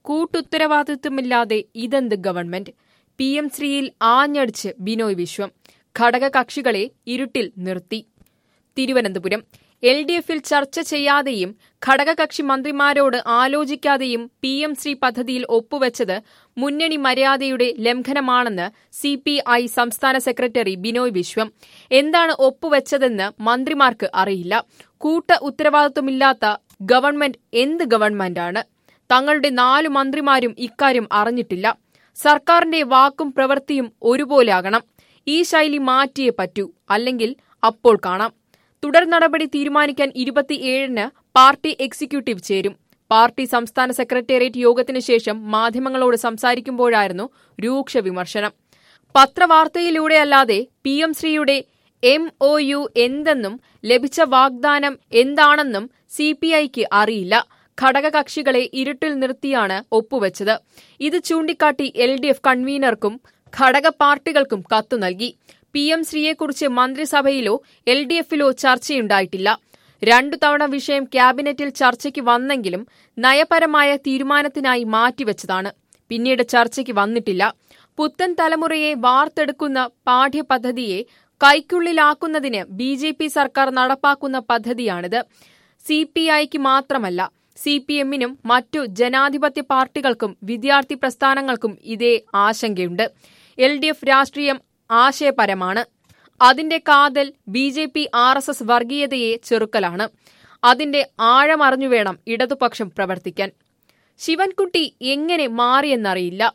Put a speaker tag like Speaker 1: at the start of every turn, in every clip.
Speaker 1: കൂട്ടുത്തരവാദിത്വമില്ലാതെ ഇതെന്ത് government P M ശ്രീയിൽ ആഞ്ഞടിച്ച് ബിനോയ് വിശ്വം ഘടകകക്ഷികളെ ഇരുട്ടിൽ നിർത്തി തിരുവനന്തപുരം എൽ ഡി എഫിൽ ചർച്ച ചെയ്യാതെയും ഘടകകക്ഷി മന്ത്രിമാരോട് ആലോചിക്കാതെയും പി എം ശ്രീ പദ്ധതിയിൽ ഒപ്പുവെച്ചത് മുന്നണി മര്യാദയുടെ ലംഘനമാണെന്ന് സി പി ഐ സംസ്ഥാന സെക്രട്ടറി ബിനോയ് വിശ്വം എന്താണ് ഒപ്പുവെച്ചതെന്ന് മന്ത്രിമാർക്ക് അറിയില്ല കൂട്ട ഉത്തരവാദിത്വമില്ലാത്ത ഗവൺമെന്റ് എന്ത് ഗവൺമെന്റാണ് തങ്ങളുടെ നാലു മന്ത്രിമാരും ഇക്കാര്യം അറിഞ്ഞിട്ടില്ല സർക്കാരിന്റെ വാക്കും പ്രവൃത്തിയും ഒരുപോലെയാകണം ഈ ശൈലി മാറ്റിയേ പറ്റൂ അല്ലെങ്കിൽ അപ്പോൾ കാണാം തുടർ നടപടി തീരുമാനിക്കാൻ ഇരുപത്തിയേഴിന് പാർട്ടി എക്സിക്യൂട്ടീവ് ചേരും പാർട്ടി സംസ്ഥാന സെക്രട്ടേറിയറ്റ് യോഗത്തിനു ശേഷം മാധ്യമങ്ങളോട് സംസാരിക്കുമ്പോഴായിരുന്നു രൂക്ഷ വിമർശനം പത്രവാർത്തയിലൂടെയല്ലാതെ പി എം ശ്രീയുടെ എം ഒ യു എന്തെന്നും ലഭിച്ച വാഗ്ദാനം എന്താണെന്നും സി പി ഐക്ക് അറിയില്ല ഘടകകക്ഷികളെ ഇരുട്ടിൽ നിർത്തിയാണ് ഒപ്പുവെച്ചത് ഇത് ചൂണ്ടിക്കാട്ടി എൽ ഡി എഫ് കൺവീനർക്കും ഘടക പാർട്ടികൾക്കും കത്തു നൽകി പി എം ശ്രീയെക്കുറിച്ച് മന്ത്രിസഭയിലോ എൽ ഡി എഫിലോ ചർച്ചയുണ്ടായിട്ടില്ല രണ്ടു തവണ വിഷയം ക്യാബിനറ്റിൽ ചർച്ചയ്ക്ക് വന്നെങ്കിലും നയപരമായ തീരുമാനത്തിനായി മാറ്റിവെച്ചതാണ് പിന്നീട് ചർച്ചയ്ക്ക് വന്നിട്ടില്ല പുത്തൻ തലമുറയെ വാർത്തെടുക്കുന്ന പാഠ്യപദ്ധതിയെ കൈക്കുള്ളിലാക്കുന്നതിന് ബി ജെ പി സർക്കാർ നടപ്പാക്കുന്ന പദ്ധതിയാണിത് സി പി ഐക്ക് മാത്രമല്ല സി പി എമ്മിനും മറ്റു ജനാധിപത്യ പാർട്ടികൾക്കും വിദ്യാർത്ഥി പ്രസ്ഥാനങ്ങൾക്കും ഇതേ ആശങ്കയുണ്ട് എൽ ഡി എഫ് രാഷ്ട്രീയം ആശയപരമാണ് അതിന്റെ കാതൽ B J P R S S വർഗീയതയെ ചെറുക്കലാണ് അതിന്റെ ആഴമറിഞ്ഞു വേണം ഇടതുപക്ഷം പ്രവർത്തിക്കാൻ ശിവൻകുട്ടി എങ്ങനെ മാറിയെന്നറിയില്ല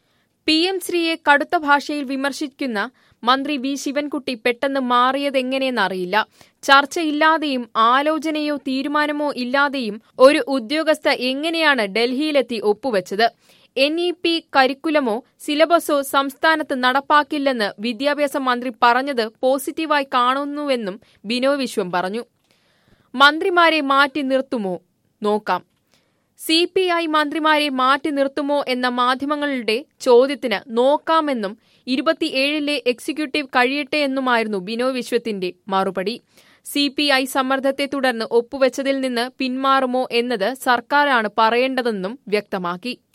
Speaker 1: പി എം ശ്രീയെ കടുത്ത ഭാഷയിൽ വിമർശിക്കുന്ന മന്ത്രി വി ശിവൻകുട്ടി പെട്ടെന്ന് മാറിയതെങ്ങനെയെന്നറിയില്ല ചർച്ചയില്ലാതെയും ആലോചനയോ തീരുമാനമോ ഇല്ലാതെയും ഒരു ഉദ്യോഗസ്ഥ എങ്ങനെയാണ് ഡൽഹിയിലെത്തി ഒപ്പുവെച്ചത് എൻ ഇ പി കരിക്കുലമോ സിലബസോ സംസ്ഥാനത്ത് നടപ്പാക്കില്ലെന്ന് വിദ്യാഭ്യാസ മന്ത്രി പറഞ്ഞത് പോസിറ്റീവായി കാണുന്നുവെന്നും ബിനോയ് വിശ്വം പറഞ്ഞു മന്ത്രിമാരെ മാറ്റി നിർത്തുമോ നോക്കാം സി പി ഐ മന്ത്രിമാരെ മാറ്റി നിർത്തുമോ എന്ന മാധ്യമങ്ങളുടെ ചോദ്യത്തിന് നോക്കാമെന്നും ഇരുപത്തിയേഴിലെ എക്സിക്യൂട്ടീവ് കഴിയട്ടെ എന്നുമായിരുന്നു ബിനോയ് വിശ്വത്തിന്റെ മറുപടി സി പി ഐ സമ്മർദ്ദത്തെ തുടർന്ന് ഒപ്പുവെച്ചതിൽ നിന്ന് പിന്മാറുമോ എന്നത് സർക്കാരാണ് പറയേണ്ടതെന്നും വ്യക്തമാക്കി